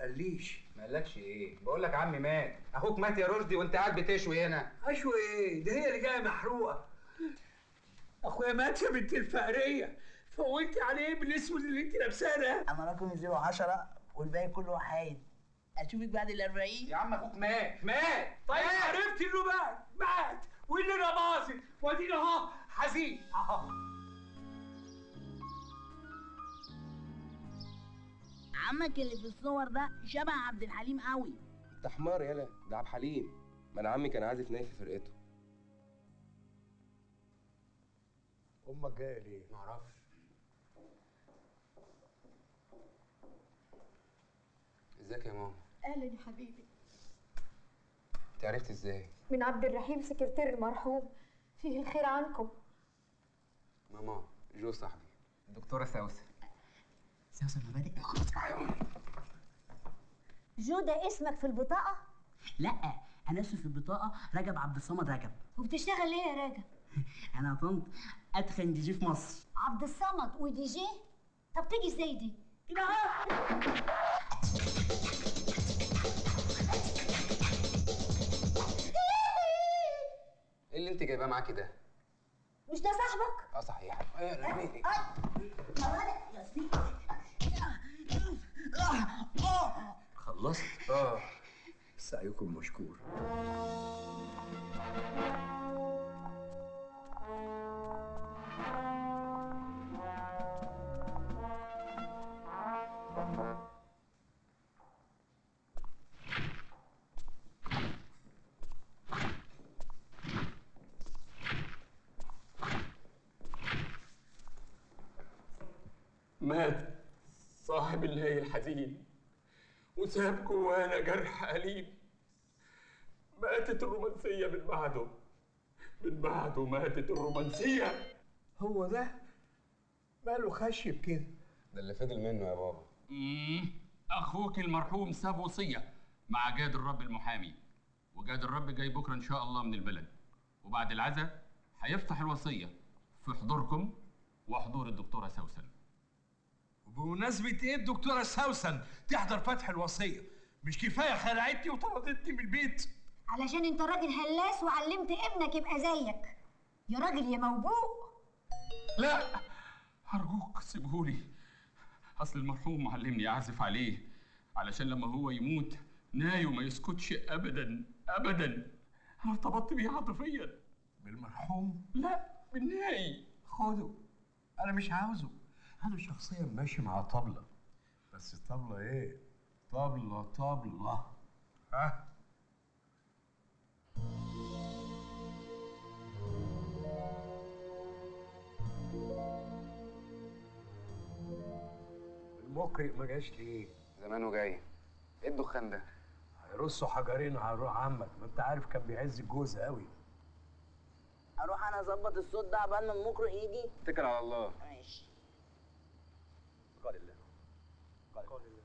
قاليش ما قالكش ايه بقول لك عمي مات اخوك مات يا رشدي وانت قاعد بتشوي هنا اشوي ايه ده هي اللي جايه محروقه اخويا مات يا بنت الفقريه فولتي عليه بالاسود اللي انت لابساه ده انا رقمي 010 والباقي كله حايد اشوفك بعد ال 40 يا عم اخوك مات مات طيب عرفت انه مات مات واللي انا باظت وادينا اهو حزين اهو عمك اللي في الصور ده شبه عبد الحليم قوي انت حمار يالا ده عبد الحليم ما انا عمي كان عازف ناي في فرقته امك جايه ليه؟ معرفش ازيك يا ماما اهلا يا حبيبي انت عرفت ازاي من عبد الرحيم سكرتير المرحوم فيه الخير عنكم ماما جو صاحبي الدكتوره سوسه سوسن مبادئ جو ده اسمك في البطاقة؟ لا انا اسمي في البطاقه رجب عبد الصمد رجب وبتشتغل ايه يا راجل؟ انا طنط اتخن دي جي في مصر عبد الصمد ودي جي؟ طب تيجي ازاي دي؟ كده اهو ايه اللي انت جايباه معاكي ده مش ده صاحبك؟ اه صحيح ايه رميتي يا سيدي خلصت؟ اه سعيكم مشكور مات صاحب النهاية الحزين وساب جوانا جرح أليم ماتت الرومانسية من بعده من بعده ماتت الرومانسية هو ده ماله خشب كده ده اللي فضل منه يا بابا مم. أخوك المرحوم ساب وصية مع جاد الرب المحامي وجاد الرب جاي بكرة إن شاء الله من البلد وبعد العزاء هيفتح الوصية في حضوركم وحضور الدكتورة سوسن وبمناسبة ايه الدكتورة سوسن تحضر فتح الوصية مش كفاية خلعتني وطردتني من البيت علشان انت راجل هلاس وعلمت ابنك يبقى زيك يا راجل يا موبوء لا أرجوك سيبهولي أصل المرحوم علمني أعزف عليه علشان لما هو يموت نايو ما يسكتش أبدا أبدا أنا ارتبطت بيه عاطفيا بالمرحوم لا بالناي خده انا مش عاوزه انا شخصيا ماشي مع طبلة بس طبلة ايه طبلة طبلة ها المقرئ ما جاش ليه زمانه جاي ايه الدخان ده هيرصوا حجرين على روح عمك ما انت عارف كان بيعز الجوز قوي اروح انا اظبط الصوت ده عبال ما المقرئ يجي اتكل على الله ماشي قال الله قال الله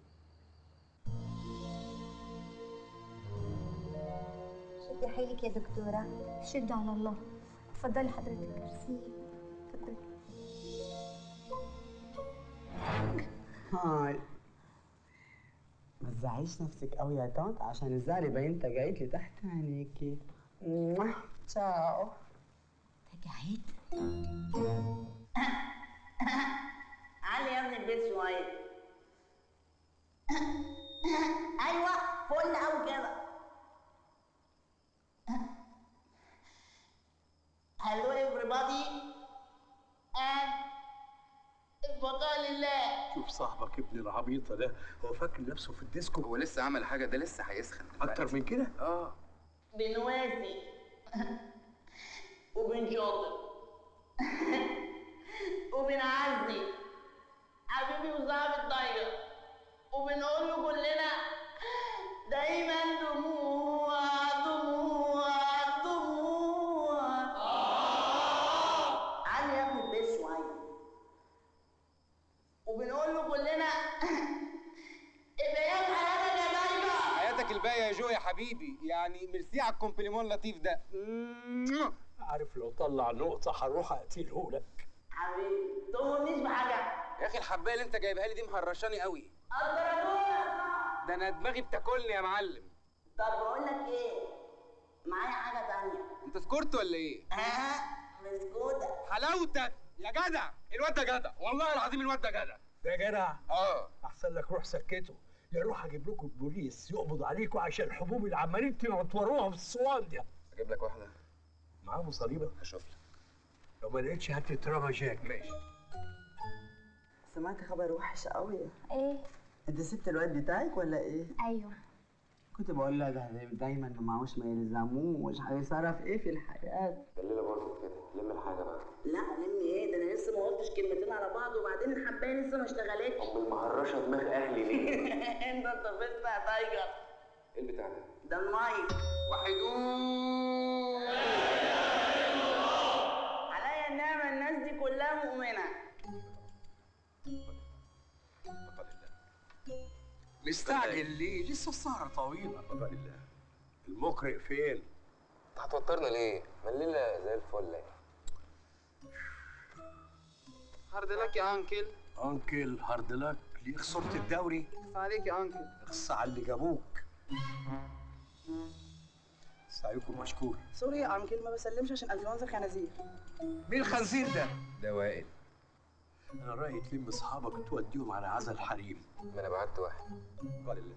شدي حيلك يا دكتورة شد على الله اتفضلي حضرتك ميرسي اتفضلي هاي ما تزعليش نفسك قوي يا طنط عشان الزعل يبقى انت جايت لي تحت عينيكي موah. تشاو تجاهيد علي يا ابني البيت شويه ايوه فل قوي كده هلو everybody and البقاء لله شوف صاحبك ابن العبيطة ده هو فاكر نفسه في الديسكو هو لسه عمل حاجه ده لسه هيسخن دلوقتي. اكتر من كده اه بنواسي وبن شاطر وبنعزي حبيبي وصاحب الطايرة وبنقول له كلنا دايما دموع دموع دموع علي يا ابني البيت شوية وبنقول له كلنا البيات حياتك يا جايبة حياتك الباقيه يا جو يا حبيبي يعني ميرسي على الكومبليمون اللطيف ده عارف لو طلع نقطة هروح اقتله لك حبيبي تؤمرنيش بحاجة يا اخي الحبايه اللي انت جايبها لي دي مهرشاني قوي الدرجات ده انا دماغي بتاكلني يا معلم طب بقول لك ايه معايا حاجه تانية انت سكرت ولا ايه اه مسكوته حلاوتك يا جدع الواد ده جدع والله العظيم الواد ده جدع ده جدع اه احسن لك روح سكته يا روح اجيب لكم البوليس يقبض عليكم عشان الحبوب اللي عمالين تنطوروها في الصوان دي اجيب لك واحده معاه مصاريبه اشوف لك لو ما لقيتش هات لي ترابه جاك ماشي سمعت خبر وحش قوي ايه انت سبت الواد بتاعك ولا ايه ايوه كنت بقول لها ده دايما ما معهوش ما يلزموش هيصرف ايه في الحياه الليله باظت كده لم الحاجه بقى لا لم ايه ده انا لسه ما قلتش كلمتين على بعض وبعدين الحبايه لسه ما اشتغلتش امال مهرشه دماغ اهلي ليه؟ انت اتفقت يا تايجر ايه البتاع ده؟ ده المايك وحدوه عليا النعمه الناس دي كلها مؤمنه مستعجل ليه؟ لسه السهرة طويلة بقى لله المقرئ فين؟ انت هتوترنا ليه؟ ما الليله زي الفل يعني هارد لك يا انكل انكل هارد لك ليه خسرت الدوري؟ اخص عليك يا انكل اخص على اللي جابوك سعيكم مشكور سوري يا انكل ما بسلمش عشان انفلونزا الخنازير مين الخنزير ده؟ ده وائل انا رايي تلم اصحابك توديهم على عزا الحريم ما انا بعت واحد قال الله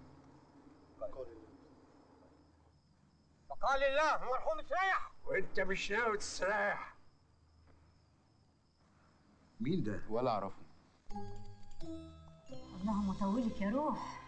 وقال الله مرحوم استريح وانت مش ناوي تستريح مين ده؟ ولا اعرفه اللهم طولك يا روح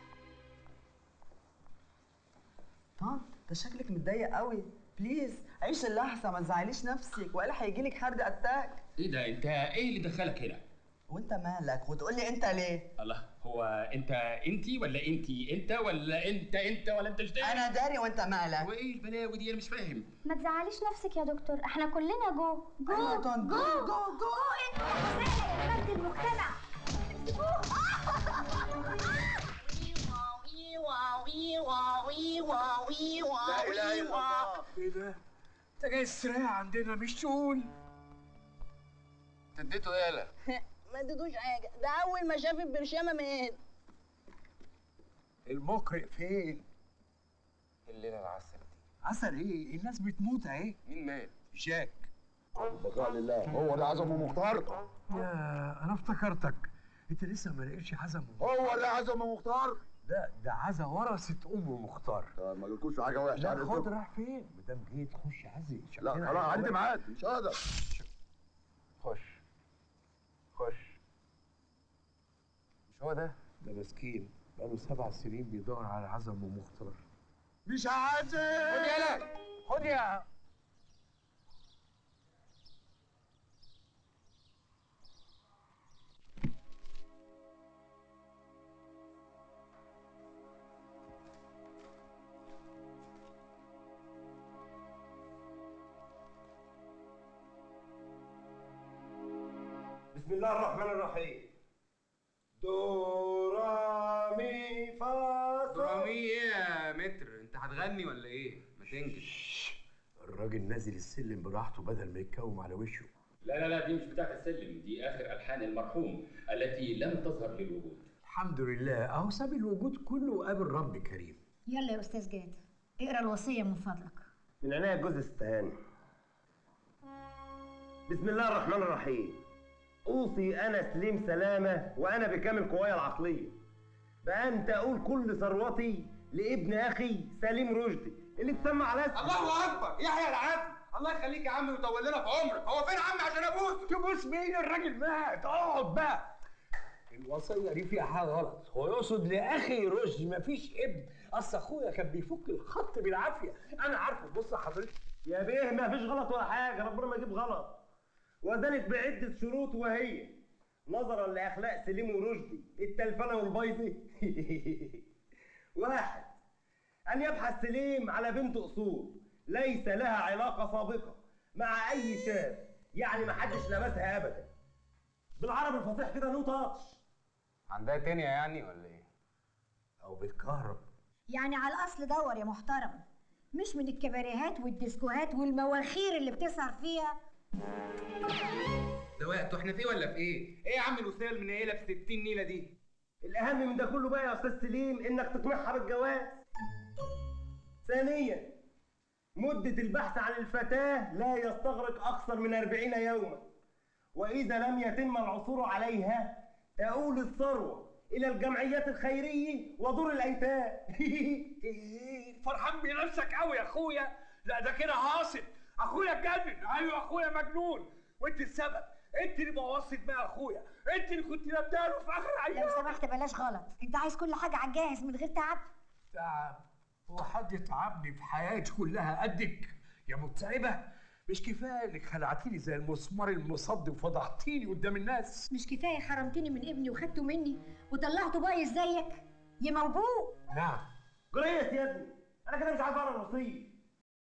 طنط ده شكلك متضايق قوي بليز عيش اللحظه ما تزعليش نفسك والا هيجيلك هارد اتاك ايه ده انت ايه اللي دخلك هنا وانت مالك وتقول لي انت ليه الله هو انت انتي ولا انتي انت ولا انت انت ولا انت اشتاق انا داري وانت مالك وايه البلاوي دي انا مش فاهم ما تزعليش نفسك يا دكتور احنا كلنا جو جو أيوة يا طنط، جو، جو، جو. جو انت يا فرد المجتمع لا اله الا الله ايه ده؟ انت جاي تستريح عندنا مش تقول انت اديته ايه يالا؟ ما اديتوش حاجه ده اول ما شاف البرشامه مات المقرئ فين؟ الليله العسل دي عسل ايه؟ الناس بتموت اهي مين مات؟ جاك بقاء لله هو ده عزم مختار يا انا افتكرتك انت لسه ما لقيتش عزم هو ده عزم مختار لا ده عزا ورثة ام مختار ده ما قلتلكوش حاجه وحشه لا يعني خد انتوا- راح فين؟ ما دام جيت خش عزي لا شكلنا خلاص هيبقى عندي وحش. ميعاد مش هقدر خش خش مش هو ده؟ ده مسكين بقاله سبع سنين بيدور على عزم ام مختار مش عازم خد يالا خد يا بسم الله الرحمن الرحيم دو را مي فا صول. درامي ايه يا متر انت هتغني ولا ايه ما تنكش الراجل نازل السلم براحته بدل ما يتكوم على وشه لا لا لا دي مش بتاعت السلم دي اخر الحان المرحوم التي لم تظهر للوجود الحمد لله اهو ساب الوجود كله وقابل رب كريم يلا يا استاذ جاد اقرا الوصيه من فضلك من عناية الجزء الستاني بسم الله الرحمن الرحيم أوصي أنا سليم سلامة وأنا بكامل قواي العقلية بأن تقول كل ثروتي لابن أخي سليم رشدي اللي تسمى على اسمي الله اكبر يحيى العدل الله يخليك يا عم ويطول لنا في عمرك هو فين عمي عشان ابوس تبوس مين الراجل مات اقعد بقى الوصية دي فيها حاجة غلط هو يقصد لأخي رشدي مفيش ابن أصل أخويا كان بيفك الخط بالعافية أنا عارفه بص حضرتك يا بيه ما فيش غلط ولا حاجة ربنا ما يجيب غلط وذلك بعدة شروط وهي نظرا لأخلاق سليم ورشدي التلفنة والبايظة واحد أن يبحث سليم على بنت أصول ليس لها علاقة سابقة مع أي شاب يعني ما حدش لمسها أبدا بالعربي الفصيح كده نو تاتش عندها تانية يعني ولا ايه أو بتكهرب يعني على الاصل دور يا محترم مش من الكباريهات والديسكوهات والمواخير اللي بتسهر فيها ده وقته احنا فيه ولا في ايه ايه يا عم الوسيله المنيله في 60 نيله دي الاهم من ده كله بقى يا استاذ سليم انك تقنعها بالجواز ثانيا مدة البحث عن الفتاة لا يستغرق أكثر من أربعين يوما وإذا لم يتم العثور عليها تؤول الثروة إلى الجمعيات الخيرية ودور الأيتام إيه، فرحان بنفسك قوي يا اخويا لا ده كده هاصل اخويا اتجنن ايوه اخويا مجنون وانت السبب انت اللي بوظت دماغ اخويا انت اللي كنت نبداله في اخر لو ايام سمحت بلاش غلط انت عايز كل حاجه على الجاهز من غير تعب تعب هو حد تعبني في حياتي كلها قدك يا متعبه مش كفايه انك خلعتيني زي المسمار المصد وفضحتيني قدام الناس مش كفايه حرمتني من ابني وخدته مني وطلعته بايظ زيك يا موبوء نعم جريس يا ابني أنا كده مش عارف أقرا الوصية